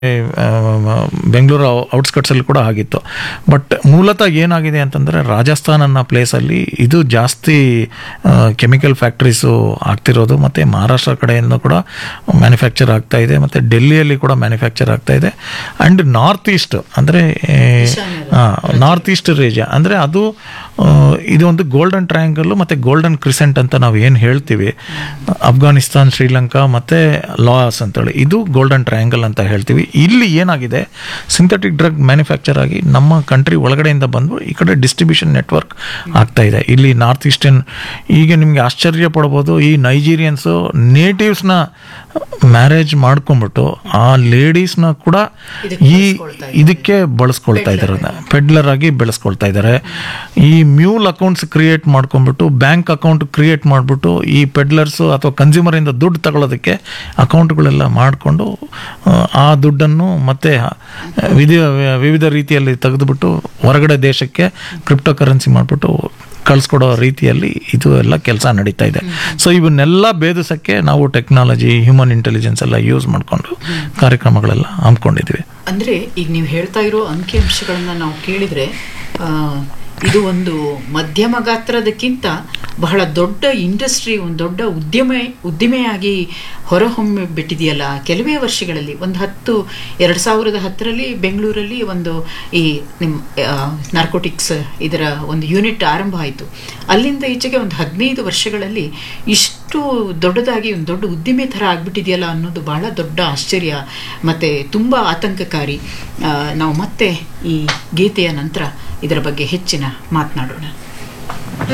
ಬೆಂಗಳೂರು ಔಟ್ಸ್ಕಟ್ಸಲ್ಲಿ ಕೂಡ ಆಗಿತ್ತು ಬಟ್ ಮೂಲತಃ ಏನಾಗಿದೆ ಅಂತಂದರೆ ರಾಜಸ್ಥಾನ್ ಅನ್ನೋ ಪ್ಲೇಸಲ್ಲಿ ಇದು ಜಾಸ್ತಿ ಕೆಮಿಕಲ್ ಫ್ಯಾಕ್ಟ್ರೀಸು ಆಗ್ತಿರೋದು ಮತ್ತು ಮಹಾರಾಷ್ಟ್ರ ಕಡೆಯಿಂದ ಕೂಡ ಮ್ಯಾನುಫ್ಯಾಕ್ಚರ್ ಆಗ್ತಾ ಇದೆ ಮತ್ತು ಡೆಲ್ಲಿಯಲ್ಲಿ ಕೂಡ ಮ್ಯಾನುಫ್ಯಾಕ್ಚರ್ ಆಗ್ತಾ ಇದೆ ಆ್ಯಂಡ್ ನಾರ್ತ್ ಈಸ್ಟ್ ಅಂದರೆ ನಾರ್ತ್ ಈಸ್ಟ್ ರೀಜನ್ ಅಂದರೆ ಅದು ಆ, ಇದು ಒಂದು ಗೋಲ್ಡನ್ ಟ್ರಯಾಂಗಲ್ ಮತ್ತು ಗೋಲ್ಡನ್ ಕ್ರಿಸೆಂಟ್ ಅಂತ ನಾವು ಏನು ಹೇಳ್ತೀವಿ ಅಫ್ಘಾನಿಸ್ತಾನ್ ಶ್ರೀಲಂಕಾ ಮತ್ತು ಲಾಸ್ ಅಂತೇಳಿ ಇದು ಗೋಲ್ಡನ್ ಟ್ರಯಾಂಗಲ್ ಅಂತ ಹೇಳ್ತೀವಿ ಇಲ್ಲಿ ಏನಾಗಿದೆ ಸಿಂಥೆಟಿಕ್ ಡ್ರಗ್ ಮ್ಯಾನುಫ್ಯಾಕ್ಚರ್ ಆಗಿ ನಮ್ಮ ಕಂಟ್ರಿ ಒಳಗಡೆಯಿಂದ ಬಂದು ಈ ಕಡೆ ಡಿಸ್ಟ್ರಿಬ್ಯೂಷನ್ ನೆಟ್ವರ್ಕ್ ಆಗ್ತಾ ಇದೆ ಇಲ್ಲಿ ನಾರ್ತ್ ಈಸ್ಟರ್ನ್ ಈಗ ನಿಮಗೆ ಆಶ್ಚರ್ಯ ಪಡ್ಬೋದು ಈ ನೈಜೀರಿಯನ್ಸು ನೇಟಿವ್ಸ್ನ ಮ್ಯಾರೇಜ್ ಮಾಡ್ಕೊಂಬಿಟ್ಟು ಆ ಲೇಡೀಸ್ನ ಕೂಡ ಈ ಇದಕ್ಕೆ ಬಳಸ್ಕೊಳ್ತಾ ಇದ್ದಾರೆ ಪೆಡ್ಲರ್ ಆಗಿ ಬೆಳೆಸ್ಕೊಳ್ತಾ ಇದ್ದಾರೆ ಈ ಮ್ಯೂಲ್ ಅಕೌಂಟ್ಸ್ ಕ್ರಿಯೇಟ್ ಮಾಡ್ಕೊಂಡ್ಬಿಟ್ಟು ಬ್ಯಾಂಕ್ ಅಕೌಂಟ್ ಕ್ರಿಯೇಟ್ ಮಾಡಿಬಿಟ್ಟು ಈ ಪೆಡ್ಲರ್ಸು ಅಥವಾ ಕನ್ಸ್ಯೂಮರಿಂದ ದುಡ್ಡು ತಗೊಳ್ಳೋದಕ್ಕೆ ಅಕೌಂಟ್ಗಳೆಲ್ಲ ಮಾಡಿಕೊಂಡು ಆ ದುಡ್ಡನ್ನು ಮತ್ತೆ ವಿಧ ವಿವಿಧ ರೀತಿಯಲ್ಲಿ ತೆಗೆದುಬಿಟ್ಟು ಹೊರಗಡೆ ದೇಶಕ್ಕೆ ಕ್ರಿಪ್ಟೋ ಕರೆನ್ಸಿ ಮಾಡಿಬಿಟ್ಟು ಕಳಿಸ್ಕೊಡೋ ರೀತಿಯಲ್ಲಿ ಇದು ಎಲ್ಲ ಕೆಲಸ ನಡೀತಾ ಇದೆ ಸೊ ಇವನ್ನೆಲ್ಲ ಭೇದಿಸೋಕ್ಕೆ ನಾವು ಟೆಕ್ನಾಲಜಿ ಹ್ಯೂಮನ್ ಇಂಟೆಲಿಜೆನ್ಸ್ ಎಲ್ಲ ಯೂಸ್ ಮಾಡಿಕೊಂಡು ಕಾರ್ಯಕ್ರಮಗಳೆಲ್ಲ ಹಮ್ಮಿಕೊಂಡಿದ್ವಿ ಅಂದ್ರೆ ಈಗ ನೀವು ಹೇಳ್ತಾ ಇರೋ ಅಂಕಿಅಂಶಗಳನ್ನ ನಾವು ಕೇಳಿದ್ರೆ ಆ, ಇದು ಒಂದು ಮಧ್ಯಮ ಗಾತ್ರದಕ್ಕಿಂತ ಬಹಳ ದೊಡ್ಡ ಇಂಡಸ್ಟ್ರಿ ಒಂದು ದೊಡ್ಡ ಉದ್ಯಮ ಉದ್ದಿಮೆಯಾಗಿ ಹೊರಹೊಮ್ಮಿ ಬಿಟ್ಟಿದೆಯಲ್ಲ ಕೆಲವೇ ವರ್ಷಗಳಲ್ಲಿ ಒಂದು ಹತ್ತು ಎರಡು ಸಾವಿರದ ಹತ್ತರಲ್ಲಿ ಬೆಂಗಳೂರಲ್ಲಿ ಒಂದು ಈ ನಿಮ್ಮ ನಾರ್ಕೋಟಿಕ್ಸ್ ಇದರ ಒಂದು ಯೂನಿಟ್ ಆರಂಭ ಆಯಿತು ಅಲ್ಲಿಂದ ಈಚೆಗೆ ಒಂದು ಹದಿನೈದು ವರ್ಷಗಳಲ್ಲಿ ಇಷ್ಟು ದೊಡ್ಡದಾಗಿ ಒಂದು ದೊಡ್ಡ ಉದ್ದಿಮೆ ಥರ ಆಗ್ಬಿಟ್ಟಿದೆಯಲ್ಲ ಅನ್ನೋದು ಬಹಳ ದೊಡ್ಡ ಆಶ್ಚರ್ಯ ಮತ್ತು ತುಂಬ ಆತಂಕಕಾರಿ ಆ, ನಾವು ಮತ್ತೆ ಈ ಗೀತೆಯ ನಂತರ ಇದರ ಬಗ್ಗೆ ಹೆಚ್ಚಿನ ಮಾತನಾಡೋಣ